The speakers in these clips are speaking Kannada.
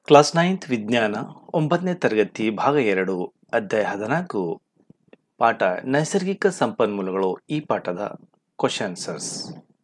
ಕ್ಲಾಸ್ ನೈನ್ತ್ ವಿಜ್ಞಾನ ಒಂಬತ್ತನೇ ತರಗತಿ ಭಾಗ ಎರಡು ಅಧ್ಯಾಯ ಹದಿನಾಲ್ಕು ಪಾಠ ನೈಸರ್ಗಿಕ ಸಂಪನ್ಮೂಲಗಳು ಈ ಪಾಠದ ಕ್ವಶನ್ಸರ್ಸ್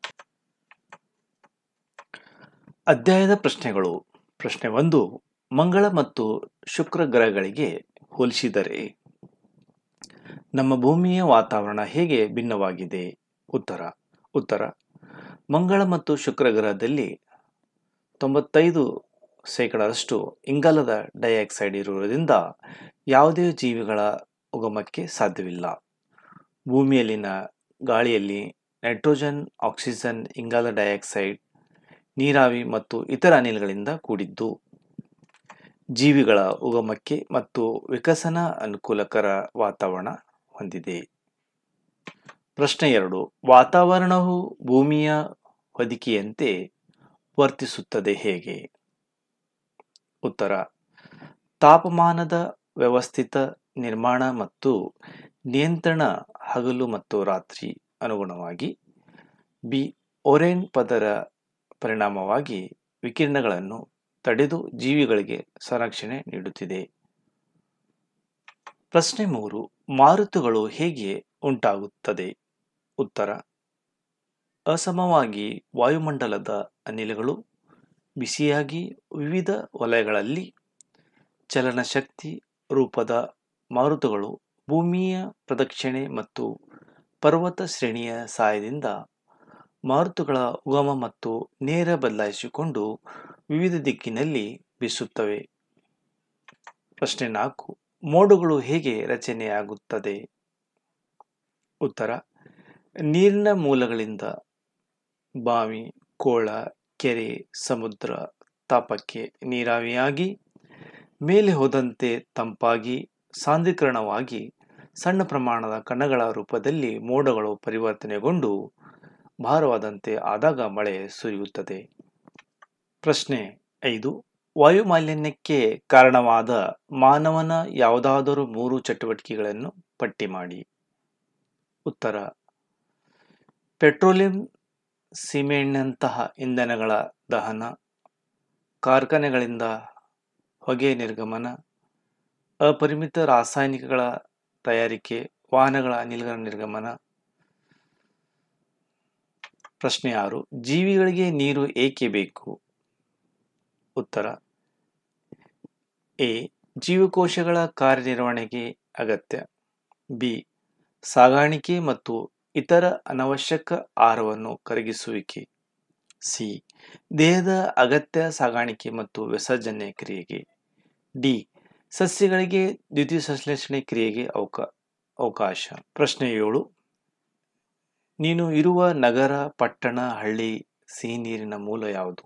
ಅಧ್ಯಾಯದ ಪ್ರಶ್ನೆಗಳು ಪ್ರಶ್ನೆ ಒಂದು ಮಂಗಳ ಮತ್ತು ಶುಕ್ರ ಗ್ರಹಗಳಿಗೆ ಹೋಲಿಸಿದರೆ ನಮ್ಮ ಭೂಮಿಯ ವಾತಾವರಣ ಹೇಗೆ ಭಿನ್ನವಾಗಿದೆ ಉತ್ತರ ಉತ್ತರ ಮಂಗಳ ಮತ್ತು ಶುಕ್ರ ಗ್ರಹದಲ್ಲಿ ತೊಂಬತ್ತೈದು ಶೇಕಡರಷ್ಟು ಇಂಗಾಲದ ಡೈಆಕ್ಸೈಡ್ ಇರುವುದರಿಂದ ಯಾವುದೇ ಜೀವಿಗಳ ಉಗಮಕ್ಕೆ ಸಾಧ್ಯವಿಲ್ಲ ಭೂಮಿಯಲ್ಲಿನ ಗಾಳಿಯಲ್ಲಿ ನೈಟ್ರೋಜನ್ ಆಕ್ಸಿಜನ್ ಇಂಗಾಲ ಡೈಆಕ್ಸೈಡ್ ನೀರಾವಿ ಮತ್ತು ಇತರ ಅನಿಲಗಳಿಂದ ಕೂಡಿದ್ದು ಜೀವಿಗಳ ಉಗಮಕ್ಕೆ ಮತ್ತು ವಿಕಸನ ಅನುಕೂಲಕರ ವಾತಾವರಣ ಹೊಂದಿದೆ ಪ್ರಶ್ನೆ ಎರಡು ವಾತಾವರಣವು ಭೂಮಿಯ ಹೊದಿಕೆಯಂತೆ ವರ್ತಿಸುತ್ತದೆ ಹೇಗೆ ಉತ್ತರ ತಾಪಮಾನದ ವ್ಯವಸ್ಥಿತ ನಿರ್ಮಾಣ ಮತ್ತು ನಿಯಂತ್ರಣ ಹಗಲು ಮತ್ತು ರಾತ್ರಿ ಅನುಗುಣವಾಗಿ ಬಿ ಒರೇನ್ ಪದರ ಪರಿಣಾಮವಾಗಿ ವಿಕಿರಣಗಳನ್ನು ತಡೆದು ಜೀವಿಗಳಿಗೆ ಸಂರಕ್ಷಣೆ ನೀಡುತ್ತಿದೆ ಪ್ರಶ್ನೆ ಮೂರು ಮಾರುತಗಳು ಹೇಗೆ ಉಂಟಾಗುತ್ತದೆ ಉತ್ತರ ಅಸಮವಾಗಿ ವಾಯುಮಂಡಲದ ಅನಿಲಗಳು ಬಿಸಿಯಾಗಿ ವಿವಿಧ ವಲಯಗಳಲ್ಲಿ ಚಲನಶಕ್ತಿ ರೂಪದ ಮಾರುತಗಳು ಭೂಮಿಯ ಪ್ರದಕ್ಷಿಣೆ ಮತ್ತು ಪರ್ವತ ಶ್ರೇಣಿಯ ಸಹಾಯದಿಂದ ಮಾರುತಗಳ ಉಗಮ ಮತ್ತು ನೇರ ಬದಲಾಯಿಸಿಕೊಂಡು ವಿವಿಧ ದಿಕ್ಕಿನಲ್ಲಿ ಬೀಸುತ್ತವೆ ಪ್ರಶ್ನೆ ನಾಲ್ಕು ಮೋಡಗಳು ಹೇಗೆ ರಚನೆಯಾಗುತ್ತದೆ ಉತ್ತರ ನೀರಿನ ಮೂಲಗಳಿಂದ ಬಾವಿ ಕೋಳ ಕೆರೆ ಸಮುದ್ರ ತಾಪಕ್ಕೆ ನೀರಾವಿಯಾಗಿ ಮೇಲೆ ಹೋದಂತೆ ತಂಪಾಗಿ ಸಾಂದ್ರೀಕರಣವಾಗಿ ಸಣ್ಣ ಪ್ರಮಾಣದ ಕಣಗಳ ರೂಪದಲ್ಲಿ ಮೋಡಗಳು ಪರಿವರ್ತನೆಗೊಂಡು ಭಾರವಾದಂತೆ ಆದಾಗ ಮಳೆ ಸುರಿಯುತ್ತದೆ ಪ್ರಶ್ನೆ ಐದು ವಾಯುಮಾಲಿನ್ಯಕ್ಕೆ ಕಾರಣವಾದ ಮಾನವನ ಯಾವುದಾದರೂ ಮೂರು ಚಟುವಟಿಕೆಗಳನ್ನು ಪಟ್ಟಿ ಮಾಡಿ ಉತ್ತರ ಪೆಟ್ರೋಲಿಯಂ ಸೀಮೆಎಣ್ಣೆಯಂತಹ ಇಂಧನಗಳ ದಹನ ಕಾರ್ಖಾನೆಗಳಿಂದ ಹೊಗೆ ನಿರ್ಗಮನ ಅಪರಿಮಿತ ರಾಸಾಯನಿಕಗಳ ತಯಾರಿಕೆ ವಾಹನಗಳ ಅನಿಲಗಳ ನಿರ್ಗಮನ ಪ್ರಶ್ನೆ ಆರು ಜೀವಿಗಳಿಗೆ ನೀರು ಏಕೆ ಬೇಕು ಉತ್ತರ ಎ ಜೀವಕೋಶಗಳ ಕಾರ್ಯನಿರ್ವಹಣೆಗೆ ಅಗತ್ಯ ಬಿ ಸಾಗಾಣಿಕೆ ಮತ್ತು ಇತರ ಅನವಶ್ಯಕ ಆಹಾರವನ್ನು ಕರಗಿಸುವಿಕೆ ಸಿ ದೇಹದ ಅಗತ್ಯ ಸಾಗಾಣಿಕೆ ಮತ್ತು ವಿಸರ್ಜನೆ ಕ್ರಿಯೆಗೆ ಡಿ ಸಸ್ಯಗಳಿಗೆ ದ್ಯುತಿ ಸಂಶ್ಲೇಷಣೆ ಕ್ರಿಯೆಗೆ ಅವಕ ಅವಕಾಶ ಪ್ರಶ್ನೆ ಏಳು ನೀನು ಇರುವ ನಗರ ಪಟ್ಟಣ ಹಳ್ಳಿ ಸಿಹಿ ನೀರಿನ ಮೂಲ ಯಾವುದು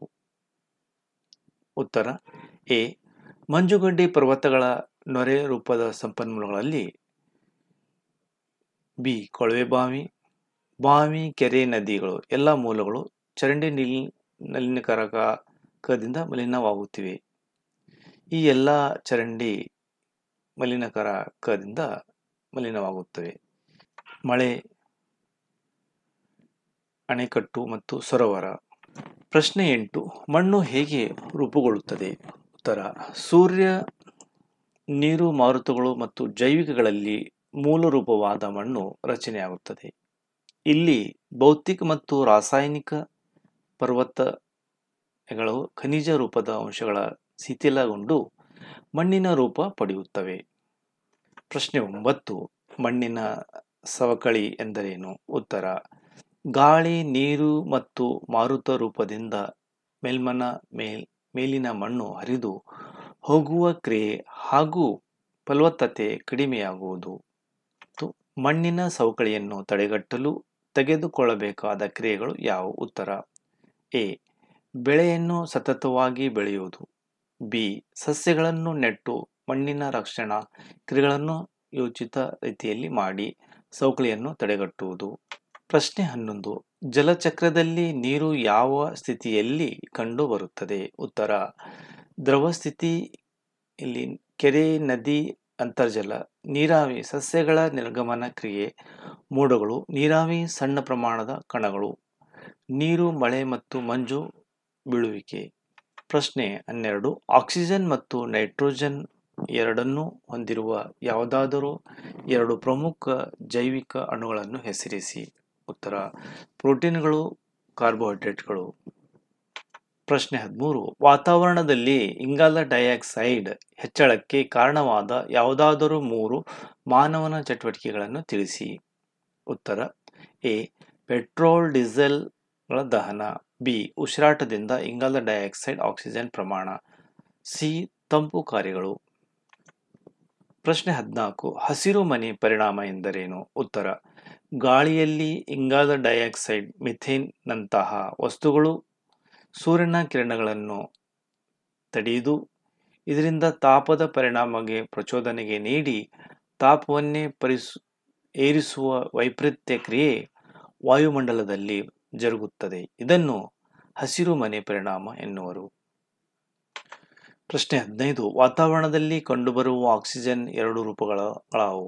ಉತ್ತರ ಎ ಮಂಜುಗಡ್ಡೆ ಪರ್ವತಗಳ ನೊರೆ ರೂಪದ ಸಂಪನ್ಮೂಲಗಳಲ್ಲಿ ಬಿ ಕೊಳವೆ ಬಾವಿ ಬಾವಿ ಕೆರೆ ನದಿಗಳು ಎಲ್ಲ ಮೂಲಗಳು ಚರಂಡಿ ನೀಲ್ ಮಲಿನಕಾರಕದಿಂದ ಮಲಿನವಾಗುತ್ತಿವೆ ಈ ಎಲ್ಲ ಚರಂಡಿ ಮಲಿನಕಾರಕದಿಂದ ಮಲಿನವಾಗುತ್ತವೆ ಮಳೆ ಅಣೆಕಟ್ಟು ಮತ್ತು ಸರೋವರ ಪ್ರಶ್ನೆ ಎಂಟು ಮಣ್ಣು ಹೇಗೆ ರೂಪುಗೊಳ್ಳುತ್ತದೆ ಉತ್ತರ ಸೂರ್ಯ ನೀರು ಮಾರುತಗಳು ಮತ್ತು ಜೈವಿಕಗಳಲ್ಲಿ ಮೂಲ ರೂಪವಾದ ಮಣ್ಣು ರಚನೆಯಾಗುತ್ತದೆ ಇಲ್ಲಿ ಭೌತಿಕ ಮತ್ತು ರಾಸಾಯನಿಕ ಪರ್ವತಗಳು ಖನಿಜ ರೂಪದ ಅಂಶಗಳ ಶಿಥಿಲಗೊಂಡು ಮಣ್ಣಿನ ರೂಪ ಪಡೆಯುತ್ತವೆ ಪ್ರಶ್ನೆ ಒಂಬತ್ತು ಮಣ್ಣಿನ ಸವಕಳಿ ಎಂದರೇನು ಉತ್ತರ ಗಾಳಿ ನೀರು ಮತ್ತು ಮಾರುತ ರೂಪದಿಂದ ಮೇಲ್ಮನ ಮೇಲ್ ಮೇಲಿನ ಮಣ್ಣು ಹರಿದು ಹೋಗುವ ಕ್ರಿಯೆ ಹಾಗೂ ಫಲವತ್ತತೆ ಕಡಿಮೆಯಾಗುವುದು ಮಣ್ಣಿನ ಸವಕಳಿಯನ್ನು ತಡೆಗಟ್ಟಲು ತೆಗೆದುಕೊಳ್ಳಬೇಕಾದ ಕ್ರಿಯೆಗಳು ಯಾವುವು ಉತ್ತರ ಎ ಬೆಳೆಯನ್ನು ಸತತವಾಗಿ ಬೆಳೆಯುವುದು ಬಿ ಸಸ್ಯಗಳನ್ನು ನೆಟ್ಟು ಮಣ್ಣಿನ ರಕ್ಷಣಾ ಕ್ರಿಯೆಗಳನ್ನು ಯೋಚಿತ ರೀತಿಯಲ್ಲಿ ಮಾಡಿ ಸವಕಳಿಯನ್ನು ತಡೆಗಟ್ಟುವುದು ಪ್ರಶ್ನೆ ಹನ್ನೊಂದು ಜಲಚಕ್ರದಲ್ಲಿ ನೀರು ಯಾವ ಸ್ಥಿತಿಯಲ್ಲಿ ಕಂಡು ಬರುತ್ತದೆ ಉತ್ತರ ದ್ರವ ಸ್ಥಿತಿ ಇಲ್ಲಿ ಕೆರೆ ನದಿ ಅಂತರ್ಜಲ ನೀರಾವಿ ಸಸ್ಯಗಳ ನಿರ್ಗಮನ ಕ್ರಿಯೆ ಮೋಡಗಳು ನೀರಾವಿ ಸಣ್ಣ ಪ್ರಮಾಣದ ಕಣಗಳು ನೀರು ಮಳೆ ಮತ್ತು ಮಂಜು ಬೀಳುವಿಕೆ ಪ್ರಶ್ನೆ ಹನ್ನೆರಡು ಆಕ್ಸಿಜನ್ ಮತ್ತು ನೈಟ್ರೋಜನ್ ಎರಡನ್ನೂ ಹೊಂದಿರುವ ಯಾವುದಾದರೂ ಎರಡು ಪ್ರಮುಖ ಜೈವಿಕ ಅಣುಗಳನ್ನು ಹೆಸರಿಸಿ ಉತ್ತರ ಪ್ರೋಟೀನ್ಗಳು ಕಾರ್ಬೋಹೈಡ್ರೇಟ್ಗಳು ಪ್ರಶ್ನೆ ಹದಿಮೂರು ವಾತಾವರಣದಲ್ಲಿ ಇಂಗಾಲ ಡೈಆಕ್ಸೈಡ್ ಹೆಚ್ಚಳಕ್ಕೆ ಕಾರಣವಾದ ಯಾವುದಾದರೂ ಮೂರು ಮಾನವನ ಚಟುವಟಿಕೆಗಳನ್ನು ತಿಳಿಸಿ ಉತ್ತರ ಎ ಪೆಟ್ರೋಲ್ ಡೀಸೆಲ್ಗಳ ದಹನ ಬಿ ಉಸಿರಾಟದಿಂದ ಇಂಗಾಲ ಡೈಆಕ್ಸೈಡ್ ಆಕ್ಸಿಜನ್ ಪ್ರಮಾಣ ಸಿ ತಂಪು ಕಾರ್ಯಗಳು ಪ್ರಶ್ನೆ ಹದಿನಾಲ್ಕು ಹಸಿರು ಮನೆ ಪರಿಣಾಮ ಎಂದರೇನು ಉತ್ತರ ಗಾಳಿಯಲ್ಲಿ ಇಂಗಾಲ ಡೈಆಕ್ಸೈಡ್ ಮಿಥೇನ್ ನಂತಹ ವಸ್ತುಗಳು ಸೂರ್ಯನ ಕಿರಣಗಳನ್ನು ತಡೆಯುವುದು ಇದರಿಂದ ತಾಪದ ಪರಿಣಾಮಗೆ ಪ್ರಚೋದನೆಗೆ ನೀಡಿ ತಾಪವನ್ನೇ ಪರಿಸು ಏರಿಸುವ ವೈಪರೀತ್ಯ ಕ್ರಿಯೆ ವಾಯುಮಂಡಲದಲ್ಲಿ ಜರುಗುತ್ತದೆ ಇದನ್ನು ಹಸಿರು ಮನೆ ಪರಿಣಾಮ ಎನ್ನುವರು ಪ್ರಶ್ನೆ ಹದಿನೈದು ವಾತಾವರಣದಲ್ಲಿ ಕಂಡುಬರುವ ಆಕ್ಸಿಜನ್ ಎರಡು ರೂಪಗಳಾವು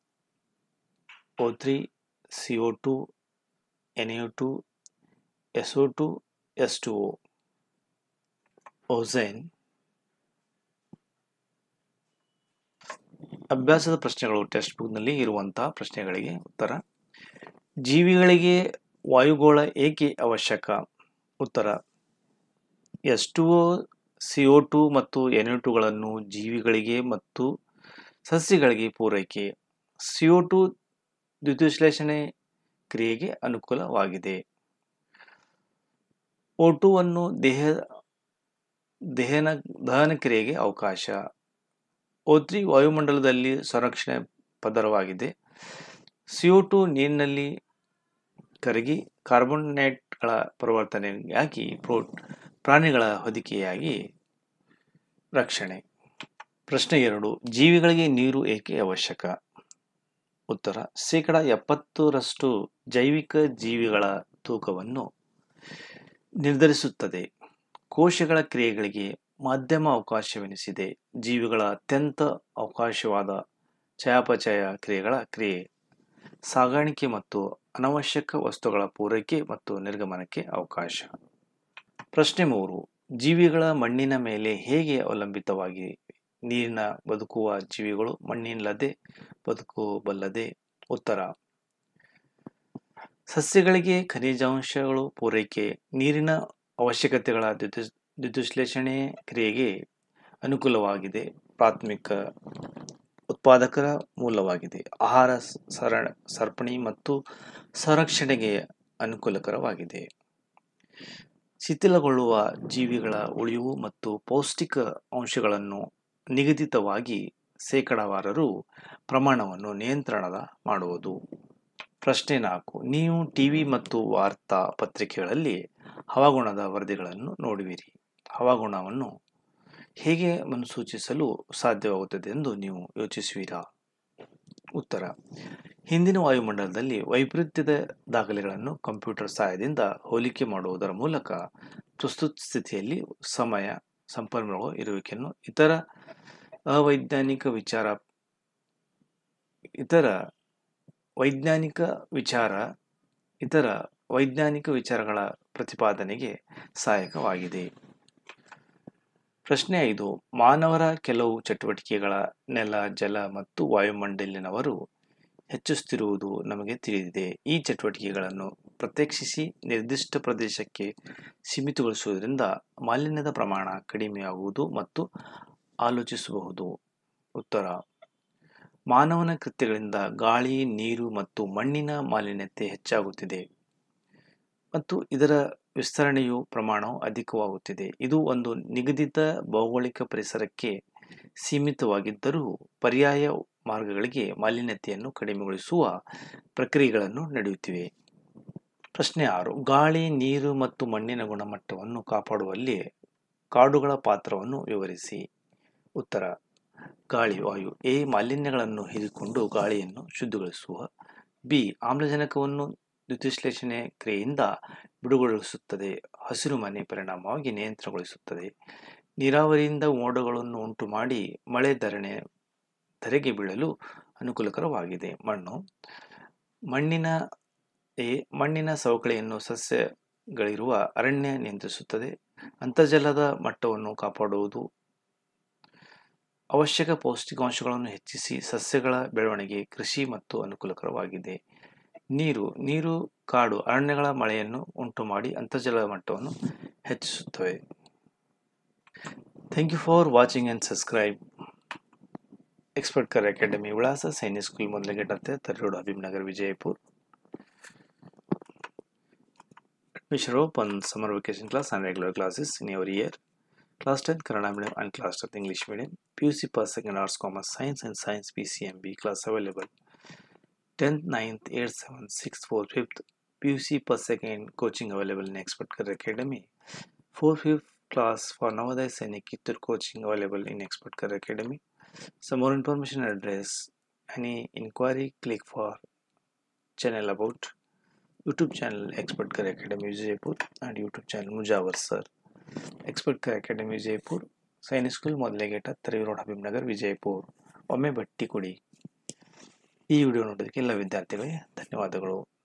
O three CO two NO two SO two S two O ozone ಅಭ್ಯಾಸದ ಪ್ರಶ್ನೆಗಳು ಟೆಕ್ಸ್ಟ್ ಬುಕ್ನಲ್ಲಿ ಇರುವಂತಹ ಪ್ರಶ್ನೆಗಳಿಗೆ ಉತ್ತರ ಜೀವಿಗಳಿಗೆ ವಾಯುಗೋಳ ಏಕೆ ಅವಶ್ಯಕ ಉತ್ತರ S two O CO two ಮತ್ತು ಎನ್ ಟುಗಳನ್ನು ಜೀವಿಗಳಿಗೆ ಮತ್ತು ಸಸ್ಯಗಳಿಗೆ ಪೂರೈಕೆ ಸಿಒ ಟು ದ್ಯುತಿಶ್ಲೇಷಣೆ ಕ್ರಿಯೆಗೆ ಅನುಕೂಲವಾಗಿದೆ ಓ ಟು ಅನ್ನು ದೇಹ ದಹನ ದಹನ ಕ್ರಿಯೆಗೆ ಅವಕಾಶ ಓ ತ್ರೀ ವಾಯುಮಂಡಲದಲ್ಲಿ ಸಂರಕ್ಷಣೆ ಪದರವಾಗಿದೆ ಸಿಒ ಟು ನೀರಿನಲ್ಲಿ ಕರಗಿ ಕಾರ್ಬೋನೇಟ್ಗಳ ಪರಿವರ್ತನೆಯಾಗಿ ಪ್ರೋ ಪ್ರಾಣಿಗಳ ಹೊದಿಕೆಯಾಗಿ ರಕ್ಷಣೆ ಪ್ರಶ್ನೆ ಎರಡು ಜೀವಿಗಳಿಗೆ ನೀರು ಏಕೆ ಅವಶ್ಯಕ ಉತ್ತರ ಶೇಕಡ ಎಪ್ಪತ್ತರಷ್ಟು ಜೈವಿಕ ಜೀವಿಗಳ ತೂಕವನ್ನು ನಿರ್ಧರಿಸುತ್ತದೆ ಕೋಶಗಳ ಕ್ರಿಯೆಗಳಿಗೆ ಮಾಧ್ಯಮ ಅವಕಾಶವೆನಿಸಿದೆ ಜೀವಿಗಳ ಅತ್ಯಂತ ಅವಕಾಶವಾದ ಚಯಾಪಚಯ ಕ್ರಿಯೆಗಳ ಕ್ರಿಯೆ ಸಾಗಾಣಿಕೆ ಮತ್ತು ಅನವಶ್ಯಕ ವಸ್ತುಗಳ ಪೂರೈಕೆ ಮತ್ತು ನಿರ್ಗಮನಕ್ಕೆ ಅವಕಾಶ ಪ್ರಶ್ನೆ ಮೂರು ಜೀವಿಗಳ ಮಣ್ಣಿನ ಮೇಲೆ ಹೇಗೆ ಅವಲಂಬಿತವಾಗಿ ನೀರಿನ ಬದುಕುವ ಜೀವಿಗಳು ಮಣ್ಣಿಲ್ಲದೆ ಬದುಕಬಲ್ಲದೆ ಉತ್ತರ ಸಸ್ಯಗಳಿಗೆ ಖನಿಜಾಂಶಗಳು ಪೂರೈಕೆ ನೀರಿನ ಅವಶ್ಯಕತೆಗಳ ದ್ಯುತಿ ದ್ಯುತಿಶ್ಲೇಷಣೆ ಕ್ರಿಯೆಗೆ ಅನುಕೂಲವಾಗಿದೆ ಪ್ರಾಥಮಿಕ ಉತ್ಪಾದಕರ ಮೂಲವಾಗಿದೆ ಆಹಾರ ಸರ ಸರಪಣಿ ಮತ್ತು ಸಂರಕ್ಷಣೆಗೆ ಅನುಕೂಲಕರವಾಗಿದೆ ಶಿಥಿಲಗೊಳ್ಳುವ ಜೀವಿಗಳ ಉಳಿವು ಮತ್ತು ಪೌಷ್ಟಿಕ ಅಂಶಗಳನ್ನು ನಿಗದಿತವಾಗಿ ಶೇಕಡಾವಾರರು ಪ್ರಮಾಣವನ್ನು ನಿಯಂತ್ರಣದ ಮಾಡುವುದು ಪ್ರಶ್ನೆ ನಾಲ್ಕು ನೀವು ಟಿವಿ ಮತ್ತು ವಾರ್ತಾ ಪತ್ರಿಕೆಗಳಲ್ಲಿ ಹವಾಗುಣದ ವರದಿಗಳನ್ನು ನೋಡುವಿರಿ ಹವಾಗುಣವನ್ನು ಹೇಗೆ ಮುನ್ಸೂಚಿಸಲು ಸಾಧ್ಯವಾಗುತ್ತದೆ ಎಂದು ನೀವು ಯೋಚಿಸುವಿರಾ ಉತ್ತರ ಹಿಂದಿನ ವಾಯುಮಂಡಲದಲ್ಲಿ ವೈಪರೀತ್ಯದ ದಾಖಲೆಗಳನ್ನು ಕಂಪ್ಯೂಟರ್ ಸಹಾಯದಿಂದ ಹೋಲಿಕೆ ಮಾಡುವುದರ ಮೂಲಕ ಪ್ರಸ್ತುತ ಸ್ಥಿತಿಯಲ್ಲಿ ಸಮಯ ಸಂಪನ್ಮೂಲಗಳು ಇರುವಿಕೆಯನ್ನು ಇತರ ಅವೈಜ್ಞಾನಿಕ ವಿಚಾರ ಇತರ ವೈಜ್ಞಾನಿಕ ವಿಚಾರ ಇತರ ವೈಜ್ಞಾನಿಕ ವಿಚಾರಗಳ ಪ್ರತಿಪಾದನೆಗೆ ಸಹಾಯಕವಾಗಿದೆ ಪ್ರಶ್ನೆ ಐದು ಮಾನವರ ಕೆಲವು ಚಟುವಟಿಕೆಗಳ ನೆಲ ಜಲ ಮತ್ತು ವಾಯುಮಂಡಲಿನವರು ಹೆಚ್ಚಿಸುತ್ತಿರುವುದು ನಮಗೆ ತಿಳಿದಿದೆ ಈ ಚಟುವಟಿಕೆಗಳನ್ನು ಪ್ರತ್ಯೇಕಿಸಿ ನಿರ್ದಿಷ್ಟ ಪ್ರದೇಶಕ್ಕೆ ಸೀಮಿತಗೊಳಿಸುವುದರಿಂದ ಮಾಲಿನ್ಯದ ಪ್ರಮಾಣ ಕಡಿಮೆಯಾಗುವುದು ಮತ್ತು ಆಲೋಚಿಸಬಹುದು ಉತ್ತರ ಮಾನವನ ಕೃತ್ಯಗಳಿಂದ ಗಾಳಿ ನೀರು ಮತ್ತು ಮಣ್ಣಿನ ಮಾಲಿನ್ಯತೆ ಹೆಚ್ಚಾಗುತ್ತಿದೆ ಮತ್ತು ಇದರ ವಿಸ್ತರಣೆಯು ಪ್ರಮಾಣವು ಅಧಿಕವಾಗುತ್ತಿದೆ ಇದು ಒಂದು ನಿಗದಿತ ಭೌಗೋಳಿಕ ಪರಿಸರಕ್ಕೆ ಸೀಮಿತವಾಗಿದ್ದರೂ ಪರ್ಯಾಯ ಮಾರ್ಗಗಳಿಗೆ ಮಾಲಿನ್ಯತೆಯನ್ನು ಕಡಿಮೆಗೊಳಿಸುವ ಪ್ರಕ್ರಿಯೆಗಳನ್ನು ನಡೆಯುತ್ತಿವೆ ಪ್ರಶ್ನೆ ಆರು ಗಾಳಿ ನೀರು ಮತ್ತು ಮಣ್ಣಿನ ಗುಣಮಟ್ಟವನ್ನು ಕಾಪಾಡುವಲ್ಲಿ ಕಾಡುಗಳ ಪಾತ್ರವನ್ನು ವಿವರಿಸಿ ಉತ್ತರ ಗಾಳಿ ವಾಯು ಎ ಮಾಲಿನ್ಯಗಳನ್ನು ಹೀರಿಕೊಂಡು ಗಾಳಿಯನ್ನು ಶುದ್ಧಿಗೊಳಿಸುವ ಬಿ ಆಮ್ಲಜನಕವನ್ನು ದ್ಯುತಿಶ್ಲೇಷಣೆ ಕ್ರಿಯೆಯಿಂದ ಬಿಡುಗಡೆಗೊಳಿಸುತ್ತದೆ ಹಸಿರು ಮನೆ ಪರಿಣಾಮವಾಗಿ ನಿಯಂತ್ರಣಗೊಳಿಸುತ್ತದೆ ನೀರಾವರಿಯಿಂದ ಮೋಡಗಳನ್ನು ಉಂಟು ಮಾಡಿ ಮಳೆ ಧರಣೆ ಧರೆಗೆ ಬೀಳಲು ಅನುಕೂಲಕರವಾಗಿದೆ ಮಣ್ಣು ಮಣ್ಣಿನ ಎ ಮಣ್ಣಿನ ಸವಕಳಿಯನ್ನು ಸಸ್ಯಗಳಿರುವ ಅರಣ್ಯ ನಿಯಂತ್ರಿಸುತ್ತದೆ ಅಂತರ್ಜಲದ ಮಟ್ಟವನ್ನು ಕಾಪಾಡುವುದು ಅವಶ್ಯಕ ಪೌಷ್ಟಿಕಾಂಶಗಳನ್ನು ಹೆಚ್ಚಿಸಿ ಸಸ್ಯಗಳ ಬೆಳವಣಿಗೆ ಕೃಷಿ ಮತ್ತು ಅನುಕೂಲಕರವಾಗಿದೆ ನೀರು ನೀರು ಕಾಡು ಅರಣ್ಯಗಳ ಮಳೆಯನ್ನು ಉಂಟುಮಾಡಿ ಅಂತರ್ಜಲದ ಮಟ್ಟವನ್ನು ಹೆಚ್ಚಿಸುತ್ತವೆ thank you for watching and subscribe Expert Career Academy ವಿಳಾಸ ಸೈನಿಕ್ ಸ್ಕೂಲ್ ಮೊದಲಿಗೆ ಹತ್ತಿರ ತರ್ರೋಡ್ Habib Nagar Vijaypur Admission open summer vacation class and regular classes in every year. Class 10 Kannada medium and class 10 English medium. PUC per second arts, commerce, science and science PCMB class available. 10th, 9th, 8th, 7th, 6th, 4th, 5th. PUC per second coaching available in Expert Career Academy. 4th, 5th class for Navodaya Sainik Kittur coaching available in Expert Career Academy. Some more information and address. Any inquiry, click for channel about YouTube channel Expert Career Academy Vijaypur and YouTube channel Mujawar Sir. Expert Career Academy Vijaypur, Sainik school ಮೊದಲೇ ಗೇಟ್ ಹತ್ತಿರ ರೋಡ್ ಹಬೀಬ್ ನಗರ್ ವಿಜಯಪುರ್ ಒಮ್ಮೆ ಬಟ್ಟಿ ಕೊಡಿ ಈ ವಿಡಿಯೋ ನೋಡೋದಕ್ಕೆ ಎಲ್ಲ ವಿದ್ಯಾರ್ಥಿಗಳಿಗೆ ಧನ್ಯವಾದಗಳು